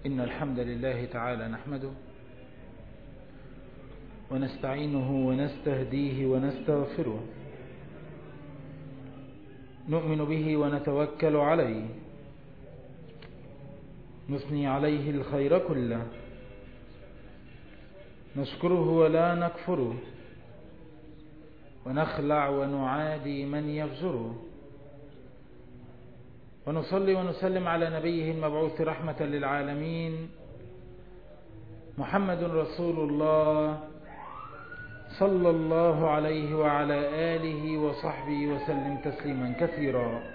إن الحمد لله تعالى نحمده ونستعينه ونستهديه ونستغفره نؤمن به ونتوكل عليه نثني عليه الخير كله نشكره ولا نكفره ونخلع ونعادي من يفجره ونصلي ونسلم على نبيه المبعوث رحمة للعالمين محمد رسول الله صلى الله عليه وعلى آله وصحبه وسلم تسليما كثيرا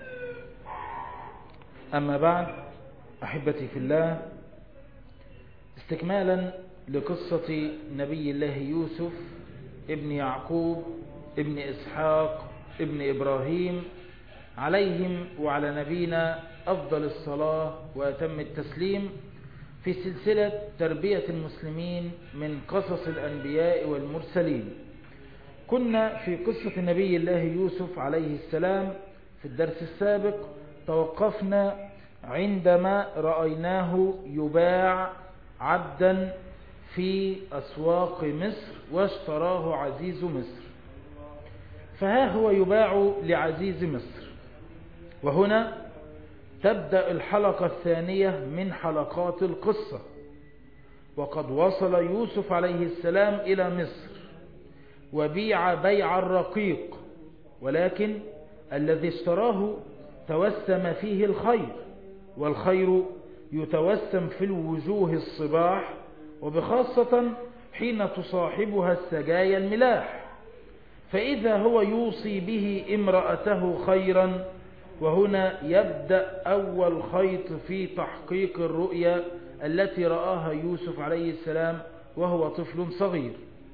أما بعد أحبتي في الله استكمالا لقصة نبي الله يوسف ابن يعقوب ابن إسحاق ابن إبراهيم عليهم وعلى نبينا أفضل الصلاة وأتم التسليم في سلسلة تربية المسلمين من قصص الأنبياء والمرسلين كنا في قصة نبي الله يوسف عليه السلام في الدرس السابق توقفنا عندما رأيناه يباع عبدا في أسواق مصر واشتراه عزيز مصر فها هو يباع لعزيز مصر وهنا تبدأ الحلقة الثانية من حلقات القصة وقد وصل يوسف عليه السلام إلى مصر وبيع بيع الرقيق ولكن الذي اشتراه توسم فيه الخير والخير يتوسم في الوجوه الصباح وبخاصة حين تصاحبها السجايا الملاح فإذا هو يوصي به امرأته خيرا وهنا يبدأ أول خيط في تحقيق الرؤيا التي رآها يوسف عليه السلام وهو طفل صغير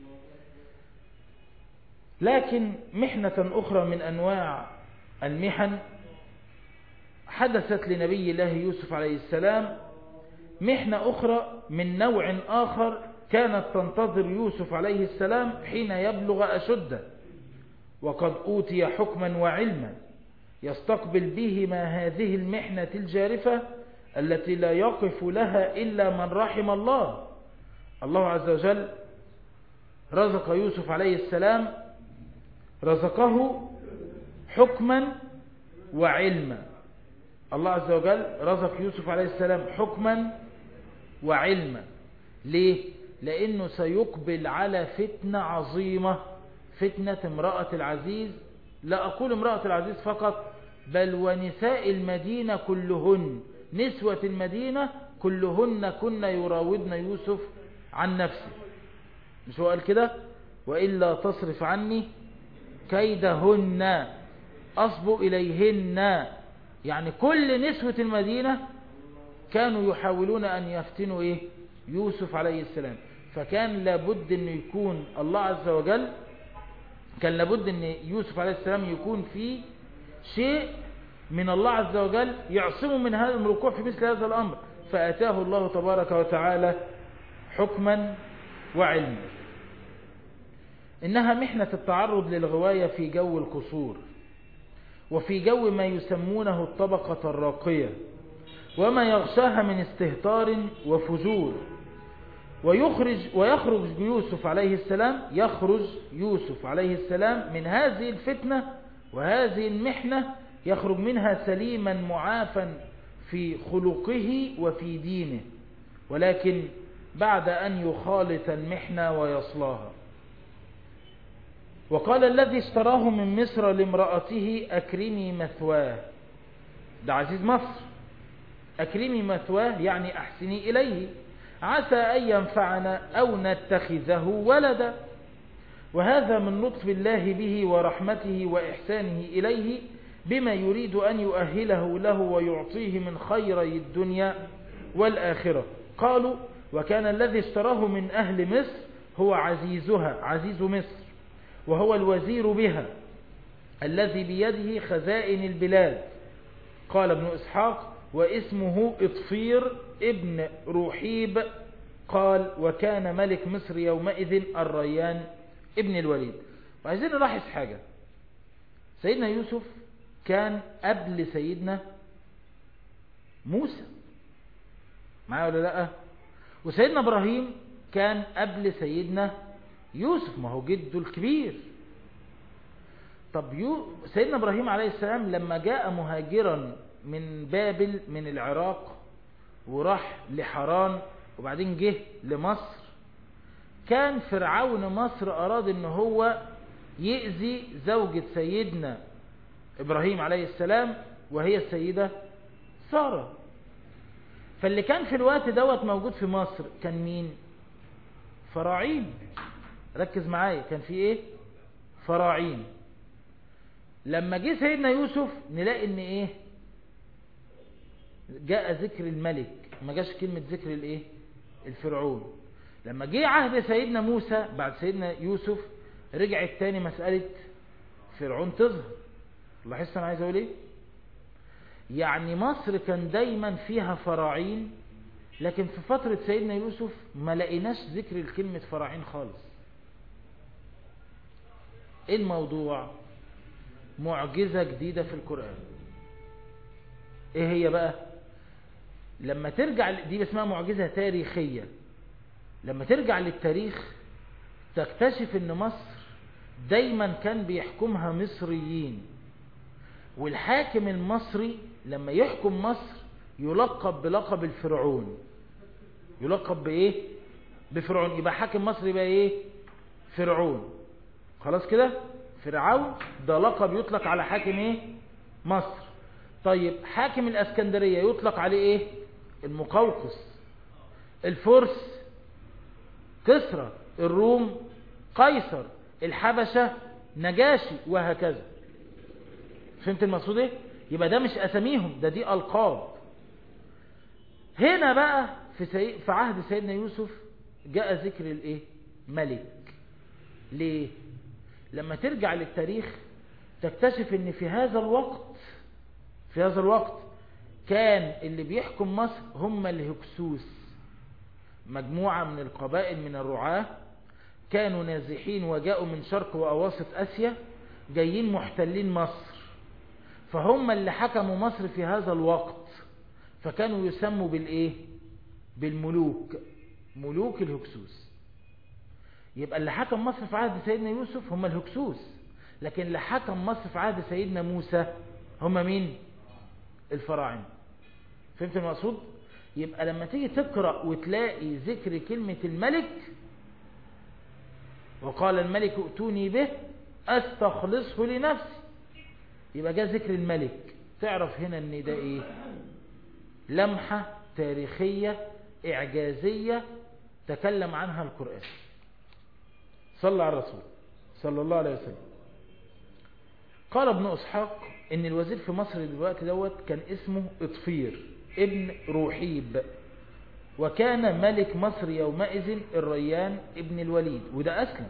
لكن محنة أخرى من أنواع المحن حدثت لنبي الله يوسف عليه السلام محنة أخرى من نوع آخر كانت تنتظر يوسف عليه السلام حين يبلغ أشده وقد أوتي حكما وعلما يستقبل بهما هذه المحنة الجارفة التي لا يقف لها إلا من رحم الله الله عز وجل رزق يوسف عليه السلام رزقه حكما وعلما الله عز وجل رزق يوسف عليه السلام حكما وعلما ليه؟ لأنه سيقبل على فتنة عظيمة فتنة امرأة العزيز لا أقول امرأة العزيز فقط بل ونساء المدينة كلهن نسوة المدينة كلهن كن يراودن يوسف عن نفسه مش هو قال كده وإلا تصرف عني كيدهن أصب إليهن يعني كل نسوة المدينة كانوا يحاولون أن يفتنوا إيه يوسف عليه السلام فكان لابد أن يكون الله عز وجل كان لابد أن يوسف عليه السلام يكون في شيء من الله عز وجل يعصمه من هذا الوقوع في مثل هذا الأمر فأتاه الله تبارك وتعالى حكما وعلما إنها محنة التعرض للغواية في جو القصور وفي جو ما يسمونه الطبقة الراقية وما يغشاها من استهتار وفجور ويخرج ويخرج يوسف عليه السلام يخرج يوسف عليه السلام من هذه الفتنة وهذه المحنة يخرج منها سليما معافا في خلقه وفي دينه ولكن بعد أن يخالط المحنة ويصلاها وقال الذي اشتراه من مصر لامرأته أكرمي مثواه ده عزيز مصر أكرمي مثواه يعني أحسني إليه عسى أن ينفعنا أو نتخذه ولدا وهذا من لطف الله به ورحمته وإحسانه إليه بما يريد أن يؤهله له ويعطيه من خيري الدنيا والآخرة قالوا وكان الذي اشتراه من أهل مصر هو عزيزها عزيز مصر وهو الوزير بها الذي بيده خزائن البلاد قال ابن إسحاق واسمه إطفير ابن روحيب قال وكان ملك مصر يومئذ الريان ابن الوليد وعايزين نلاحظ حاجة سيدنا يوسف كان قبل سيدنا موسى معايا ولا لا وسيدنا ابراهيم كان قبل سيدنا يوسف ما هو جده الكبير طب يو سيدنا ابراهيم عليه السلام لما جاء مهاجرا من بابل من العراق وراح لحران وبعدين جه لمصر كان فرعون مصر اراد ان هو يأذي زوجة سيدنا ابراهيم عليه السلام وهي السيدة سارة فاللي كان في الوقت دوت موجود في مصر كان مين فراعين ركز معايا كان في ايه فراعين لما جه سيدنا يوسف نلاقي ان ايه جاء ذكر الملك ما جاش كلمة ذكر الايه الفرعون لما جه عهد سيدنا موسى بعد سيدنا يوسف رجعت تاني مسألة فرعون تظهر لاحظت انا عايز اقول ايه يعني مصر كان دايما فيها فراعين لكن في فترة سيدنا يوسف ما لقيناش ذكر الكلمة فراعين خالص ايه الموضوع معجزة جديدة في القرآن ايه هي بقى لما ترجع دي اسمها معجزة تاريخية لما ترجع للتاريخ تكتشف ان مصر دايما كان بيحكمها مصريين والحاكم المصري لما يحكم مصر يلقب بلقب الفرعون يلقب بايه بفرعون يبقى حاكم مصر يبقى ايه فرعون خلاص كده فرعون ده لقب يطلق على حاكم ايه مصر طيب حاكم الاسكندرية يطلق عليه ايه المقوقس الفرس كسرى الروم قيصر الحبشة نجاشي وهكذا فهمت المقصود ايه يبقى ده مش اساميهم ده دي القاب هنا بقى في, سي... في عهد سيدنا يوسف جاء ذكر الايه ملك ليه لما ترجع للتاريخ تكتشف ان في هذا الوقت في هذا الوقت كان اللي بيحكم مصر هم الهكسوس مجموعة من القبائل من الرعاة كانوا نازحين وجاءوا من شرق وأواسط أسيا جايين محتلين مصر فهم اللي حكموا مصر في هذا الوقت فكانوا يسموا بالإيه بالملوك ملوك الهكسوس يبقى اللي حكم مصر في عهد سيدنا يوسف هم الهكسوس لكن اللي حكم مصر في عهد سيدنا موسى هم مين الفراعنه فهمت المقصود يبقى لما تيجي تقرأ وتلاقي ذكر كلمة الملك وقال الملك ائتوني به استخلصه لنفسي يبقى جاء ذكر الملك تعرف هنا ان ده ايه لمحة تاريخية اعجازية تكلم عنها القرآن صلى على الرسول صلى الله عليه وسلم قال ابن اسحاق ان الوزير في مصر دلوقتي دوت كان اسمه اطفير ابن روحيب وكان ملك مصر يومئذ الريان ابن الوليد وده أسلم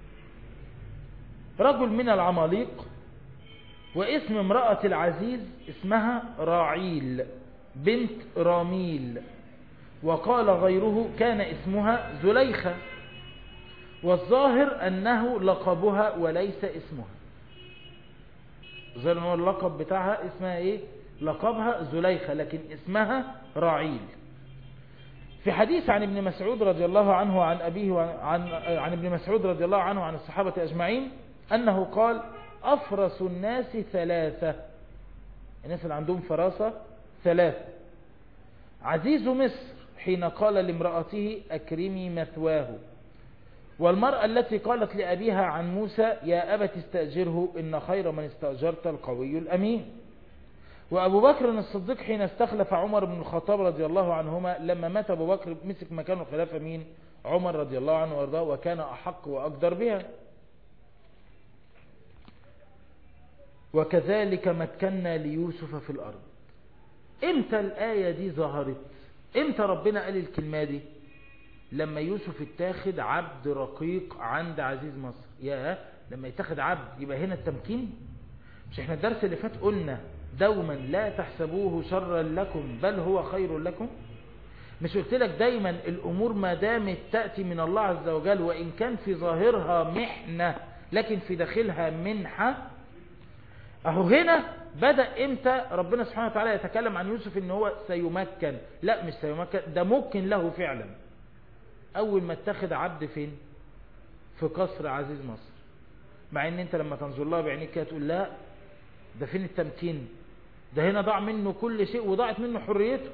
رجل من العماليق واسم امرأة العزيز اسمها راعيل بنت راميل وقال غيره كان اسمها زليخة والظاهر أنه لقبها وليس اسمها ظاهر أنه اللقب بتاعها اسمها ايه لقبها زليخة لكن اسمها راعيل في حديث عن ابن مسعود رضي الله عنه عن أبيه وعن عن ابن مسعود رضي الله عنه عن الصحابة أجمعين أنه قال أفرس الناس ثلاثة الناس اللي عندهم فراسة ثلاثة عزيز مصر حين قال لامرأته أكرمي مثواه والمرأة التي قالت لأبيها عن موسى يا أبت استأجره إن خير من استأجرت القوي الأمين وأبو بكر الصديق حين استخلف عمر بن الخطاب رضي الله عنهما لما مات أبو بكر مسك مكانه الخلافة مين عمر رضي الله عنه وارضاه وكان أحق وأقدر بها وكذلك مكنا ليوسف في الأرض امتى الآية دي ظهرت امتى ربنا قال الكلمة دي لما يوسف اتاخد عبد رقيق عند عزيز مصر يا لما يتاخد عبد يبقى هنا التمكين مش احنا الدرس اللي فات قلنا دوما لا تحسبوه شرا لكم بل هو خير لكم مش قلت لك دايما الامور ما دامت تأتي من الله عز وجل وان كان في ظاهرها محنة لكن في داخلها منحة اهو هنا بدأ امتى ربنا سبحانه وتعالى يتكلم عن يوسف ان هو سيمكن لا مش سيمكن ده ممكن له فعلا اول ما اتخذ عبد فين في قصر عزيز مصر مع ان انت لما تنظر لها بعينيك كده تقول لا ده فين التمكين ده هنا ضاع منه كل شيء وضاعت منه حريته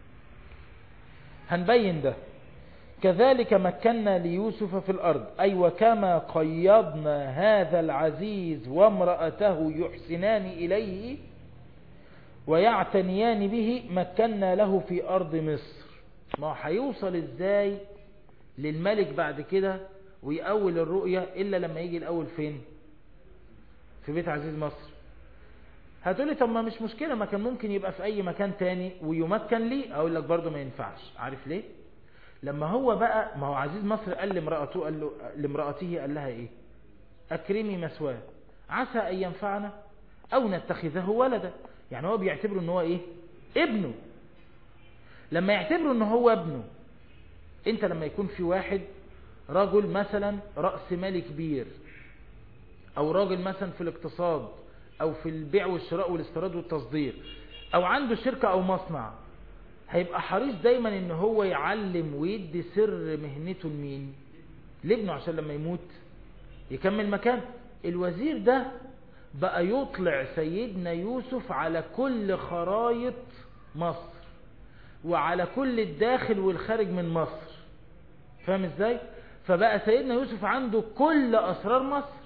هنبين ده كذلك مكنا ليوسف في الأرض أي وكما قيضنا هذا العزيز وامرأته يحسنان إليه ويعتنيان به مكنا له في أرض مصر ما هيوصل إزاي للملك بعد كده ويأول الرؤية إلا لما يجي الأول فين في بيت عزيز مصر هتقولي طب ما مش مشكلة ما كان ممكن يبقى في أي مكان تاني ويمكن لي أقول لك برضو ما ينفعش عارف ليه لما هو بقى ما هو عزيز مصر قال لامرأته قال له لامرأته قال لها ايه اكرمي مسواه عسى ان ينفعنا او نتخذه ولدا يعني هو بيعتبره ان هو ايه ابنه لما يعتبره ان هو ابنه انت لما يكون في واحد رجل مثلا رأس مال كبير او راجل مثلا في الاقتصاد او في البيع والشراء والاستيراد والتصدير او عنده شركة او مصنع هيبقى حريص دايما ان هو يعلم ويدي سر مهنته لمين لابنه عشان لما يموت يكمل مكان الوزير ده بقى يطلع سيدنا يوسف على كل خرايط مصر وعلى كل الداخل والخارج من مصر فاهم ازاي فبقى سيدنا يوسف عنده كل اسرار مصر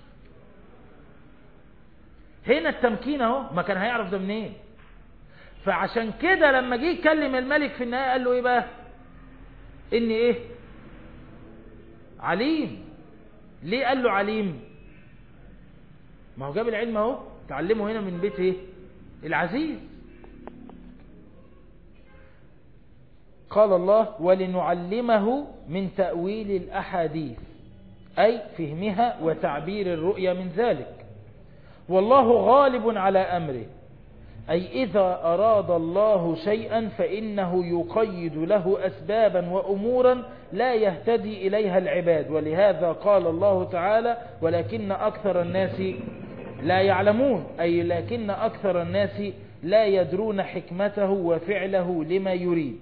هنا التمكين اهو ما كان هيعرف ده منين فعشان كده لما جه يكلم الملك في النهاية قال له ايه بقى اني ايه عليم ليه قال له عليم ما هو جاب العلم اهو تعلمه هنا من بيت ايه العزيز قال الله ولنعلمه من تأويل الأحاديث أي فهمها وتعبير الرؤيا من ذلك والله غالب على أمره أي إذا أراد الله شيئا فإنه يقيد له أسبابا وأمورا لا يهتدي إليها العباد ولهذا قال الله تعالى ولكن أكثر الناس لا يعلمون أي لكن أكثر الناس لا يدرون حكمته وفعله لما يريد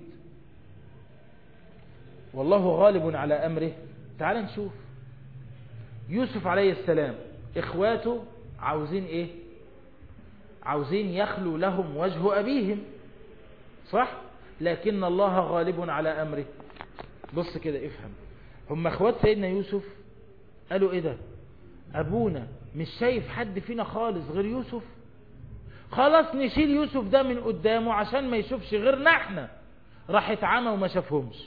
والله غالب على أمره تعال نشوف يوسف عليه السلام إخواته عاوزين إيه عاوزين يخلو لهم وجه أبيهم صح لكن الله غالب على أمره بص كده افهم هم اخوات سيدنا يوسف قالوا ايه ده ابونا مش شايف حد فينا خالص غير يوسف خلاص نشيل يوسف ده من قدامه عشان ما يشوفش غيرنا احنا راح اتعمى وما شافهمش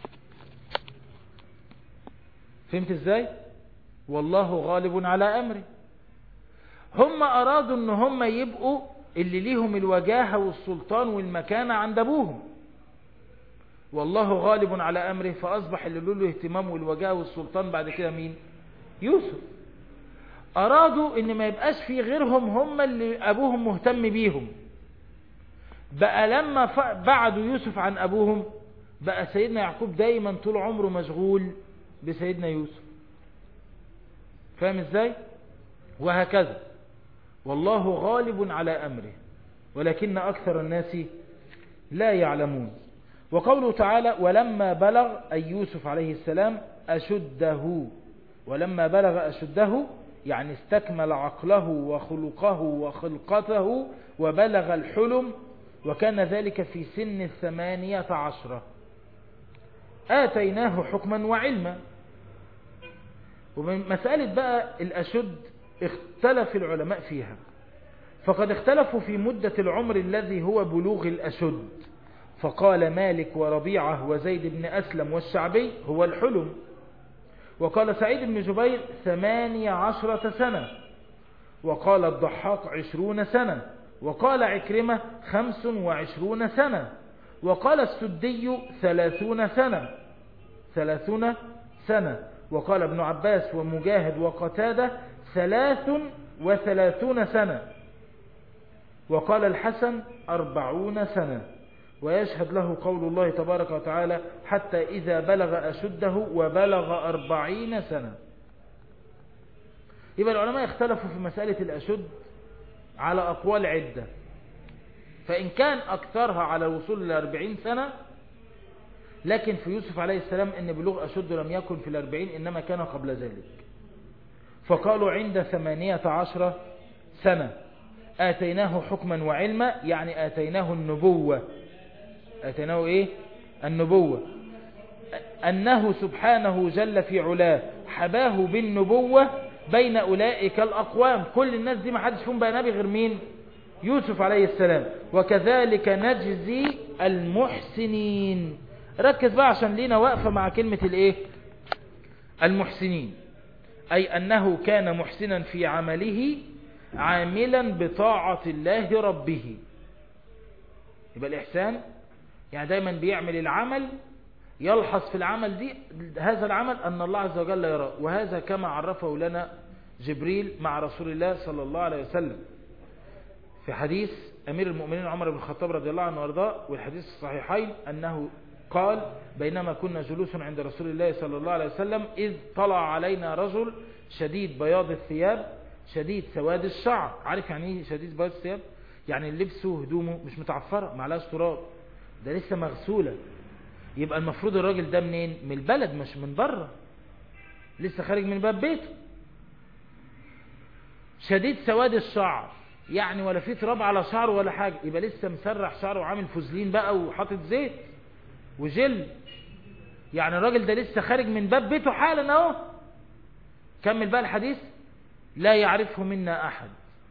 فهمت ازاي والله غالب على امره هم ارادوا ان هم يبقوا اللي ليهم الوجاهة والسلطان والمكانة عند ابوهم والله غالب على امره فاصبح اللي له الاهتمام والوجاهة والسلطان بعد كده مين يوسف ارادوا ان ما يبقاش في غيرهم هم اللي ابوهم مهتم بيهم بقى لما بعدوا يوسف عن ابوهم بقى سيدنا يعقوب دايما طول عمره مشغول بسيدنا يوسف فاهم ازاي وهكذا والله غالب على أمره ولكن أكثر الناس لا يعلمون وقوله تعالى ولما بلغ أي يوسف عليه السلام أشده ولما بلغ أشده يعني استكمل عقله وخلقه وخلقته وبلغ الحلم وكان ذلك في سن الثمانية عشرة آتيناه حكما وعلما ومسألة بقى الأشد اختلف العلماء فيها فقد اختلفوا في مدة العمر الذي هو بلوغ الأشد فقال مالك وربيعة وزيد بن أسلم والشعبي هو الحلم وقال سعيد بن جبير ثمانية عشرة سنة وقال الضحاك عشرون سنة وقال عكرمة خمس وعشرون سنة وقال السدي ثلاثون سنة ثلاثون سنة وقال ابن عباس ومجاهد وقتادة ثلاث وثلاثون سنة وقال الحسن أربعون سنة ويشهد له قول الله تبارك وتعالى حتى إذا بلغ أشده وبلغ أربعين سنة يبقى العلماء اختلفوا في مسألة الأشد على أقوال عدة فإن كان أكثرها على الوصول إلى 40 سنة لكن في يوسف عليه السلام أن بلوغ أشد لم يكن في الأربعين إنما كان قبل ذلك فقالوا عند ثمانية عشر سنة آتيناه حكما وعلما يعني آتيناه النبوة آتيناه إيه النبوة أنه سبحانه جل في علاه حباه بالنبوة بين أولئك الأقوام كل الناس دي ما حدش فيهم بقى نبي غير مين يوسف عليه السلام وكذلك نجزي المحسنين ركز بقى عشان لينا واقفة مع كلمة الايه المحسنين أي أنه كان محسنا في عمله عاملا بطاعة الله ربه يبقى الإحسان يعني دايما بيعمل العمل يلحظ في العمل دي هذا العمل أن الله عز وجل يراه وهذا كما عرفه لنا جبريل مع رسول الله صلى الله عليه وسلم في حديث أمير المؤمنين عمر بن الخطاب رضي الله عنه وارضاه والحديث الصحيحين أنه قال بينما كنا جلوس عند رسول الله صلى الله عليه وسلم إذ طلع علينا رجل شديد بياض الثياب شديد سواد الشعر عارف يعني ايه شديد بياض الثياب يعني اللبس وهدومه مش متعفرة معلاش تراب ده لسه مغسولة يبقى المفروض الراجل ده منين من البلد مش من بره لسه خارج من باب بيته شديد سواد الشعر يعني ولا في تراب على شعره ولا حاجة يبقى لسه مسرح شعره وعامل فوزلين بقى وحاطط زيت وجل يعني الراجل ده لسه خارج من باب بيته حالا اهو كمل بقى الحديث لا يعرفه منا احد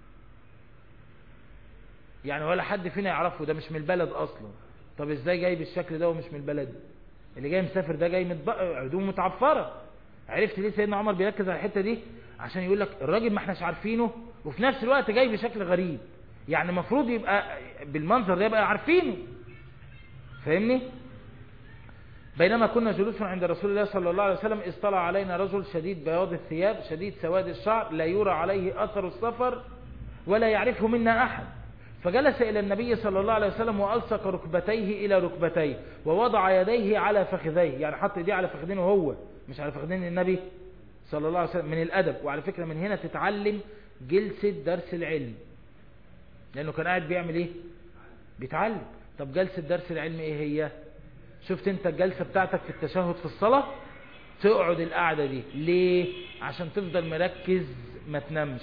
يعني ولا حد فينا يعرفه ده مش من البلد اصلا طب ازاي جاي بالشكل ده ومش من البلد اللي جاي مسافر ده جاي متبقى هدوم متعفره عرفت ليه سيدنا عمر بيركز على الحته دي عشان يقول لك الراجل ما احناش عارفينه وفي نفس الوقت جاي بشكل غريب يعني المفروض يبقى بالمنظر ده يبقى عارفينه فاهمني بينما كنا جلوسا عند رسول الله صلى الله عليه وسلم اصطلع علينا رجل شديد بياض الثياب شديد سواد الشعر لا يرى عليه أثر السفر ولا يعرفه منا أحد فجلس إلى النبي صلى الله عليه وسلم وألصق ركبتيه إلى ركبتيه ووضع يديه على فخذيه يعني حط يديه على فخذينه هو مش على فخذين النبي صلى الله عليه وسلم من الأدب وعلى فكرة من هنا تتعلم جلسة درس العلم لأنه كان قاعد بيعمل إيه بيتعلم طب جلسة درس العلم إيه هي شفت انت الجلسة بتاعتك في التشهد في الصلاة تقعد القعدة دي ليه عشان تفضل مركز ما تنامش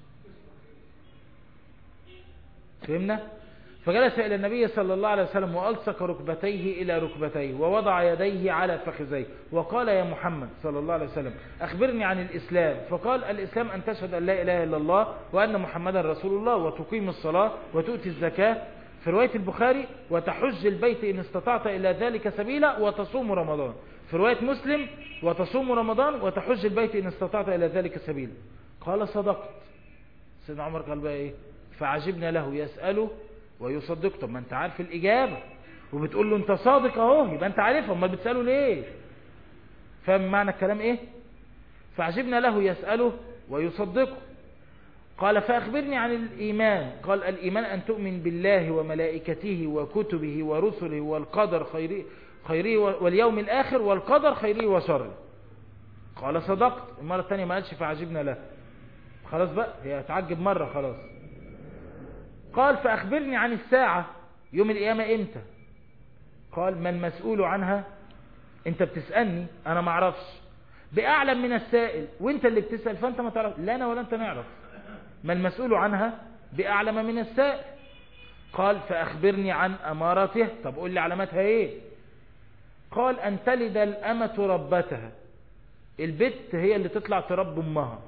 فهمنا فجلس إلى النبي صلى الله عليه وسلم وألصق ركبتيه إلى ركبتيه ووضع يديه على فخذيه وقال يا محمد صلى الله عليه وسلم أخبرني عن الإسلام فقال الإسلام أن تشهد أن لا إله إلا الله وأن محمدا رسول الله وتقيم الصلاة وتؤتي الزكاة في رواية البخاري وتحج البيت إن استطعت إلى ذلك سبيلا وتصوم رمضان في رواية مسلم وتصوم رمضان وتحج البيت إن استطعت إلى ذلك سبيلا قال صدقت سيدنا عمر قال بقى إيه فعجبنا له يسأله ويصدق طب ما انت عارف الإجابة وبتقول له انت صادق اهو يبقى انت عارفها امال بتسأله ليه فاهم معنى الكلام ايه فعجبنا له يسأله ويصدقه قال فأخبرني عن الإيمان قال الإيمان أن تؤمن بالله وملائكته وكتبه ورسله والقدر خيره, خيره واليوم الآخر والقدر خيره وشره قال صدقت المرة الثانية ما قالش فعجبنا له خلاص بقى هي هتعجب مرة خلاص قال فأخبرني عن الساعة يوم القيامة امتى قال ما المسؤول عنها انت بتسألني انا ما اعرفش بأعلم من السائل وانت اللي بتسأل فانت ما تعرف لا انا ولا انت نعرف ما المسؤول عنها بأعلم من السائل قال فأخبرني عن أمارته طب قول لي علاماتها ايه قال أن تلد الأمة ربتها البت هي اللي تطلع ترب أمها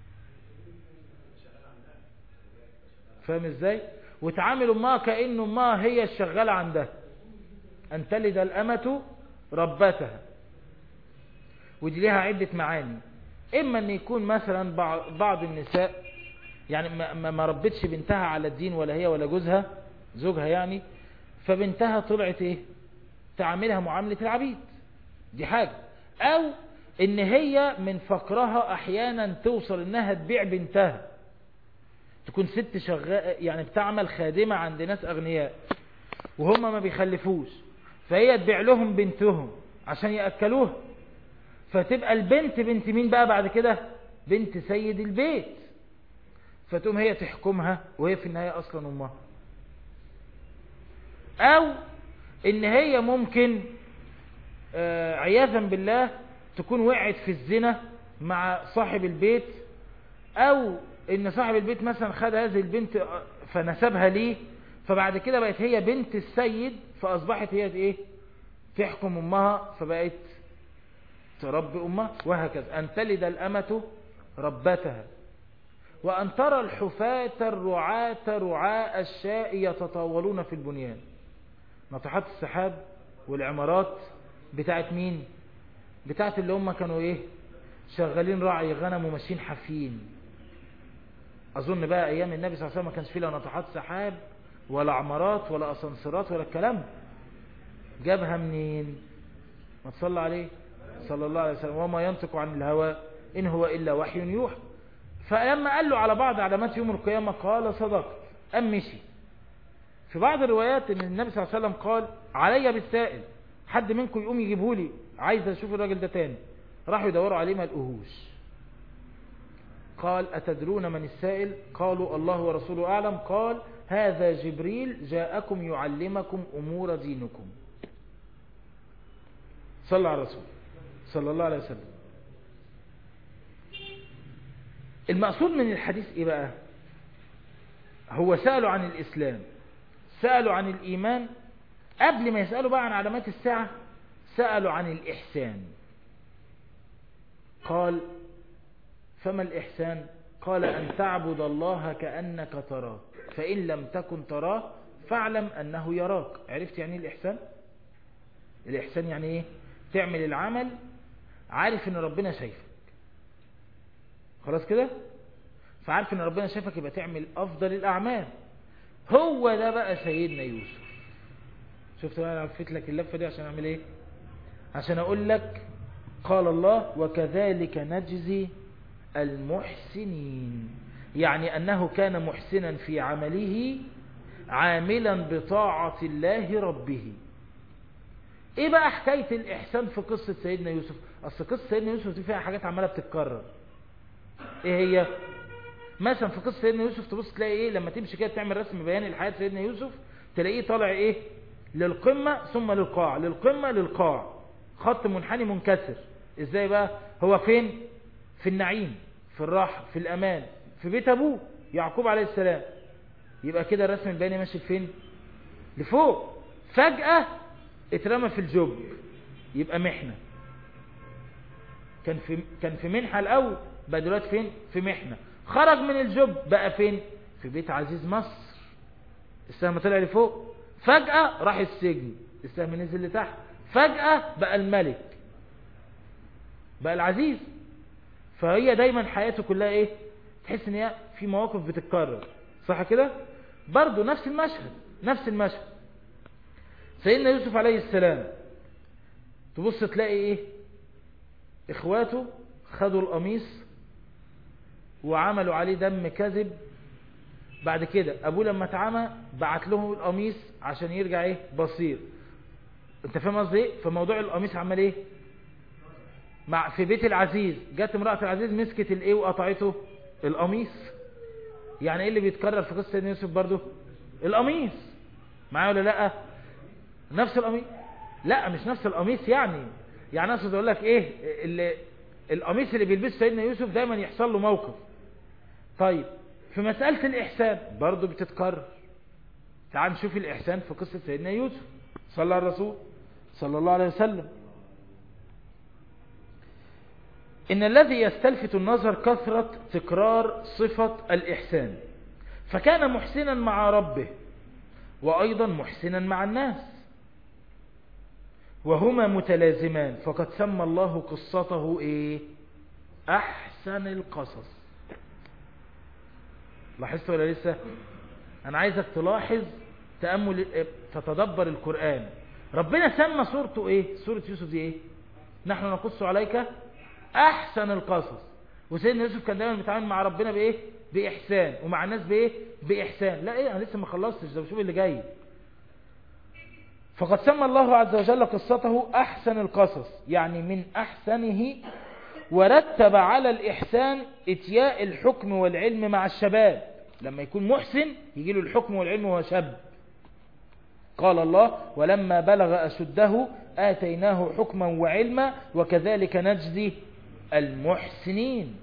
فاهم ازاي وتعامل أمها كأن أمها هي الشغالة عندها أن تلد الأمة ربتها ودي ليها عدة معاني إما أن يكون مثلا بعض النساء يعني ما, ما ربتش بنتها على الدين ولا هي ولا جوزها زوجها يعني فبنتها طلعت ايه تعاملها معاملة العبيد دي حاجة او ان هي من فقرها احيانا توصل انها تبيع بنتها تكون ست شغاء يعني بتعمل خادمة عند ناس اغنياء وهم ما بيخلفوش فهي تبيع لهم بنتهم عشان يأكلوها فتبقى البنت بنت مين بقى بعد كده بنت سيد البيت فتقوم هي تحكمها وهي في النهاية أصلا أمها أو إن هي ممكن آه عياذا بالله تكون وقعت في الزنا مع صاحب البيت أو إن صاحب البيت مثلا خد هذه البنت فنسبها ليه فبعد كده بقت هي بنت السيد فأصبحت هي إيه تحكم أمها فبقت تربي أمها وهكذا أن تلد الأمة ربتها وأن ترى الحفاة الرعاة رعاء الشاء يتطاولون في البنيان ناطحات السحاب والعمارات بتاعت مين بتاعت اللي هم كانوا ايه شغالين راعي غنم وماشيين حافيين اظن بقى ايام النبي صلى الله عليه وسلم ما كانش فيه لا ناطحات سحاب ولا عمارات ولا اسانسيرات ولا الكلام جابها منين ما تصلى عليه صلى الله عليه وسلم وما ينطق عن الهوى إن هو إلا وحي يوحى فلما قال له على بعض علامات يوم القيامة قال صدقت أم مشي في بعض الروايات ان النبي صلى الله عليه وسلم قال علي بالسائل حد منكم يقوم يجيبه لي عايز اشوف الراجل ده تاني راحوا يدوروا عليه ما لقوهوش قال أتدرون من السائل قالوا الله ورسوله أعلم قال هذا جبريل جاءكم يعلمكم أمور دينكم صلى على الرسول صلى الله عليه وسلم المقصود من الحديث ايه بقى هو سألوا عن الإسلام سألوا عن الإيمان قبل ما يسألوا بقى عن علامات الساعة سألوا عن الإحسان قال فما الإحسان قال أن تعبد الله كأنك تراه فإن لم تكن تراه فاعلم أنه يراك عرفت يعني الإحسان الإحسان يعني إيه تعمل العمل عارف ان ربنا شايفك خلاص كده فعارف ان ربنا شايفك يبقى تعمل افضل الاعمال هو ده بقى سيدنا يوسف شفت بقى انا لفيت لك اللفه دي عشان اعمل ايه عشان اقول لك قال الله وكذلك نجزي المحسنين يعني انه كان محسنا في عمله عاملا بطاعه الله ربه ايه بقى حكاية الاحسان في قصة سيدنا يوسف اصل قصة سيدنا يوسف دي فيها حاجات عمالة بتتكرر ايه هي مثلا في قصة سيدنا يوسف تبص تلاقي ايه لما تمشي كده تعمل رسم بياني لحياة سيدنا يوسف تلاقيه طالع ايه للقمة ثم للقاع للقمة للقاع خط منحني منكسر ازاي بقى هو فين في النعيم في الراحة في الامان في بيت ابوه يعقوب عليه السلام يبقى كده الرسم البياني ماشي فين لفوق فجأة اترمى في الجب يبقى محنة كان في كان في منحة الأول بقى دلوقتي فين في محنة خرج من الجب بقى فين في بيت عزيز مصر السهم طلع لفوق فجأة راح السجن السهم نزل لتحت فجأة بقى الملك بقى العزيز فهي دايما حياته كلها ايه تحس ان هي في مواقف بتتكرر صح كده برضو نفس المشهد نفس المشهد سيدنا يوسف عليه السلام تبص تلاقي ايه اخواته خدوا القميص وعملوا عليه دم كذب بعد كده ابوه لما اتعمى بعت لهم القميص عشان يرجع ايه بصير انت فاهم قصدي ايه فموضوع القميص عمل ايه مع في بيت العزيز جت امرأة العزيز مسكت الايه وقطعته القميص يعني ايه اللي بيتكرر في قصة سيدنا يوسف برضو القميص معايا ولا لا نفس القميص لا مش نفس القميص يعني يعني اقصد اقول لك ايه اللي القميص اللي بيلبسه سيدنا يوسف دايما يحصل له موقف طيب في مسألة الإحسان برضو بتتكرر تعال نشوف الإحسان في قصة سيدنا يوسف صلى على الرسول صلى الله عليه وسلم إن الذي يستلفت النظر كثرة تكرار صفة الإحسان فكان محسنا مع ربه وأيضا محسنا مع الناس وهما متلازمان فقد سمى الله قصته إيه أحسن القصص لاحظت ولا لسه أنا عايزك تلاحظ تأمل تتدبر القرآن ربنا سمى صورته إيه سورة يوسف دي إيه نحن نقص عليك أحسن القصص وسيدنا يوسف كان دايما بيتعامل مع ربنا بإيه بإحسان ومع الناس بإيه بإحسان لا إيه أنا لسه ما خلصتش ده بشوف اللي جاي فقد سمى الله عز وجل قصته أحسن القصص يعني من أحسنه ورتب على الإحسان اتياء الحكم والعلم مع الشباب لما يكون محسن يجي له الحكم والعلم وهو شاب قال الله ولما بلغ أشده آتيناه حكما وعلما وكذلك نجزي المحسنين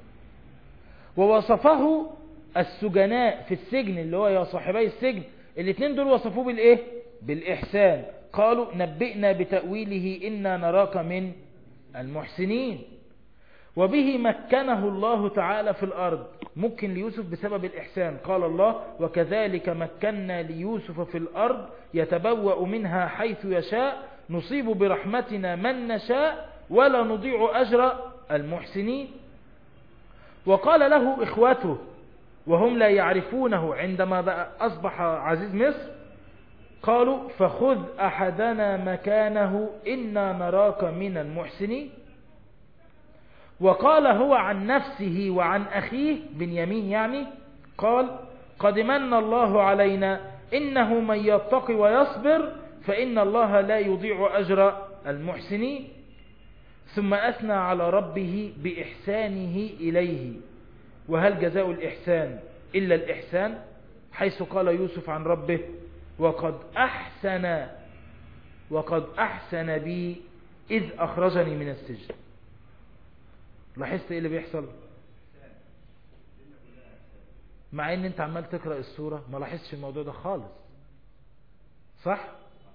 ووصفه السجناء في السجن اللي هو يا صاحبي السجن الاثنين دول وصفوه بالايه بالإحسان قالوا نبئنا بتأويله إنا نراك من المحسنين وبه مكنه الله تعالى في الأرض ممكن ليوسف بسبب الإحسان قال الله وكذلك مكنا ليوسف في الأرض يتبوأ منها حيث يشاء نصيب برحمتنا من نشاء ولا نضيع أجر المحسنين وقال له إخوته وهم لا يعرفونه عندما بقى أصبح عزيز مصر قالوا فخذ أحدنا مكانه إنا نراك من المحسنين وقال هو عن نفسه وعن أخيه بنيامين يعني قال قد من الله علينا إنه من يتقي ويصبر فإن الله لا يضيع أجر المحسنين ثم أثنى على ربه بإحسانه إليه وهل جزاء الإحسان إلا الإحسان حيث قال يوسف عن ربه وقد أحسن وقد أحسن بي إذ أخرجني من السجن لاحظت إيه اللي بيحصل مع ان انت عمال تقرأ السورة ما لاحظتش الموضوع ده خالص صح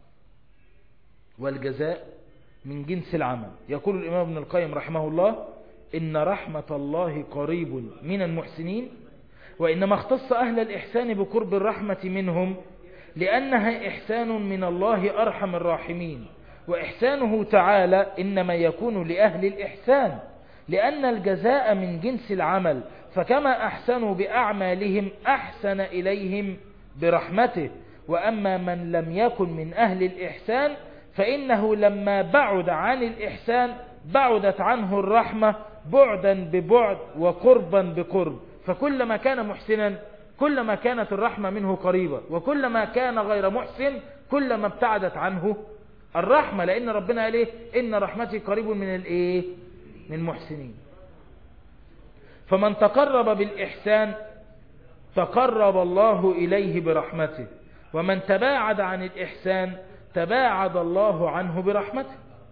والجزاء من جنس العمل يقول الإمام ابن القيم رحمه الله إن رحمة الله قريب من المحسنين وإنما اختص أهل الإحسان بقرب الرحمة منهم لأنها إحسان من الله أرحم الراحمين وإحسانه تعالى إنما يكون لأهل الإحسان لأن الجزاء من جنس العمل فكما أحسنوا بأعمالهم أحسن إليهم برحمته وأما من لم يكن من أهل الإحسان فإنه لما بعد عن الإحسان بعدت عنه الرحمة بعدا ببعد وقربا بقرب فكلما كان محسنا كلما كانت الرحمة منه قريبة وكلما كان غير محسن كلما ابتعدت عنه الرحمة لأن ربنا قال إيه إن رحمتي قريب من الإيه من المحسنين فمن تقرب بالإحسان تقرب الله إليه برحمته ومن تباعد عن الإحسان تباعد الله عنه برحمته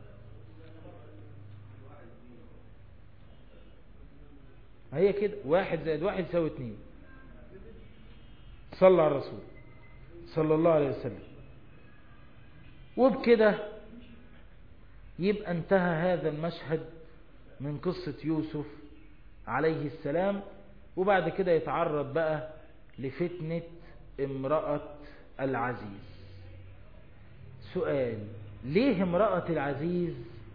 هي كده واحد زائد واحد يساوي اتنين صلى على الرسول صلى الله عليه وسلم وبكده يبقى انتهى هذا المشهد من قصة يوسف عليه السلام وبعد كده يتعرض بقى لفتنة امرأة العزيز سؤال ليه امرأة العزيز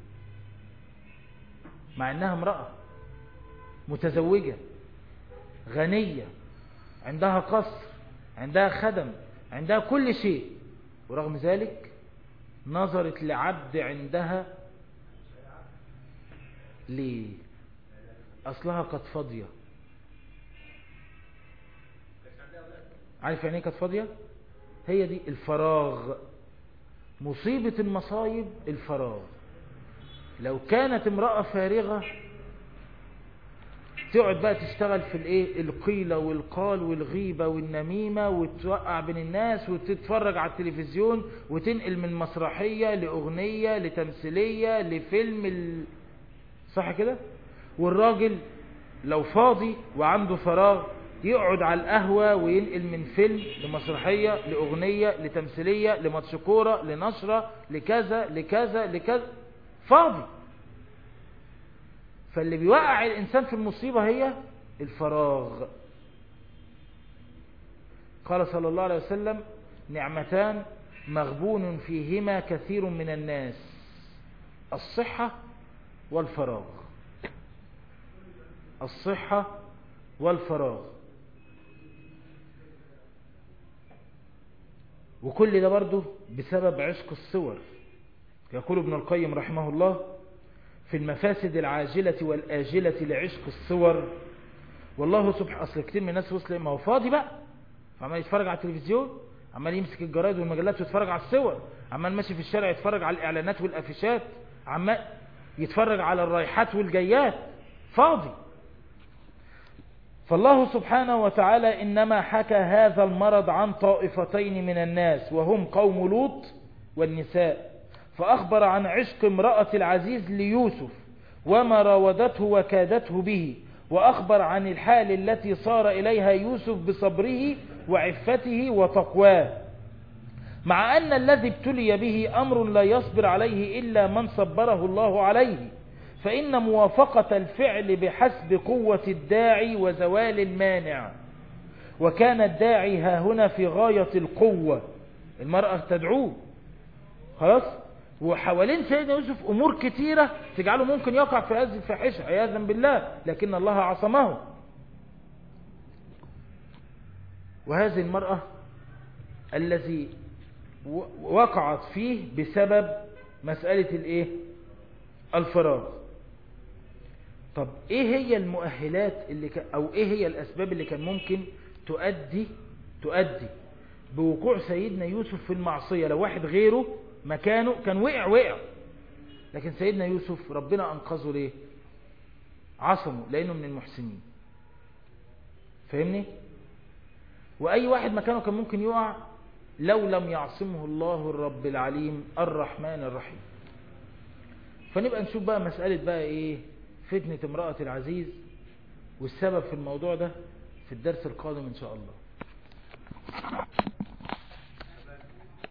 مع انها امرأة متزوجة غنية عندها قصر عندها خدم عندها كل شيء ورغم ذلك نظرت لعبد عندها ليه اصلها كانت فاضية عارف يعني ايه كانت فاضية هي دي الفراغ مصيبة المصايب الفراغ لو كانت امرأة فارغة تقعد بقى تشتغل في الايه القيلة والقال والغيبة والنميمة وتوقع بين الناس وتتفرج على التلفزيون وتنقل من مسرحية لأغنية لتمثيلية لفيلم ال... صح كده والراجل لو فاضي وعنده فراغ يقعد على القهوة وينقل من فيلم لمسرحية لأغنية لتمثيلية لماتش كورة لنشرة لكذا لكذا لكذا فاضي فاللي بيوقع الإنسان في المصيبة هي الفراغ قال صلى الله عليه وسلم نعمتان مغبون فيهما كثير من الناس الصحة والفراغ الصحة والفراغ وكل ده برضه بسبب عشق الصور يقول ابن القيم رحمه الله في المفاسد العاجلة والآجلة لعشق الصور والله سبحانه أصل كتير من الناس وصل ما هو فاضي بقى عمال يتفرج على التلفزيون عمال يمسك الجرايد والمجلات ويتفرج على الصور عمال ماشي في الشارع يتفرج على الإعلانات والأفيشات عمال يتفرج على الرايحات والجيات فاضي فالله سبحانه وتعالى إنما حكى هذا المرض عن طائفتين من الناس وهم قوم لوط والنساء فأخبر عن عشق امرأة العزيز ليوسف وما راودته وكادته به وأخبر عن الحال التي صار إليها يوسف بصبره وعفته وتقواه مع أن الذي ابتلي به أمر لا يصبر عليه إلا من صبره الله عليه فإن موافقة الفعل بحسب قوة الداعي وزوال المانع وكان الداعي ها هنا في غاية القوة المرأة تدعوه خلاص وحوالين سيدنا يوسف أمور كتيرة تجعله ممكن يقع في هذه الفاحشة عياذا بالله لكن الله عصمه وهذه المرأة الذي وقعت فيه بسبب مسألة الايه الفراغ طب ايه هي المؤهلات اللي ك... او ايه هي الاسباب اللي كان ممكن تؤدي تؤدي بوقوع سيدنا يوسف في المعصية لو واحد غيره مكانه كان وقع وقع لكن سيدنا يوسف ربنا انقذه ليه عصمه لانه من المحسنين فاهمني واي واحد مكانه كان ممكن يقع لو لم يعصمه الله الرب العليم الرحمن الرحيم فنبقى نشوف بقى مسألة بقى ايه فتنة امرأة العزيز والسبب في الموضوع ده في الدرس القادم ان شاء الله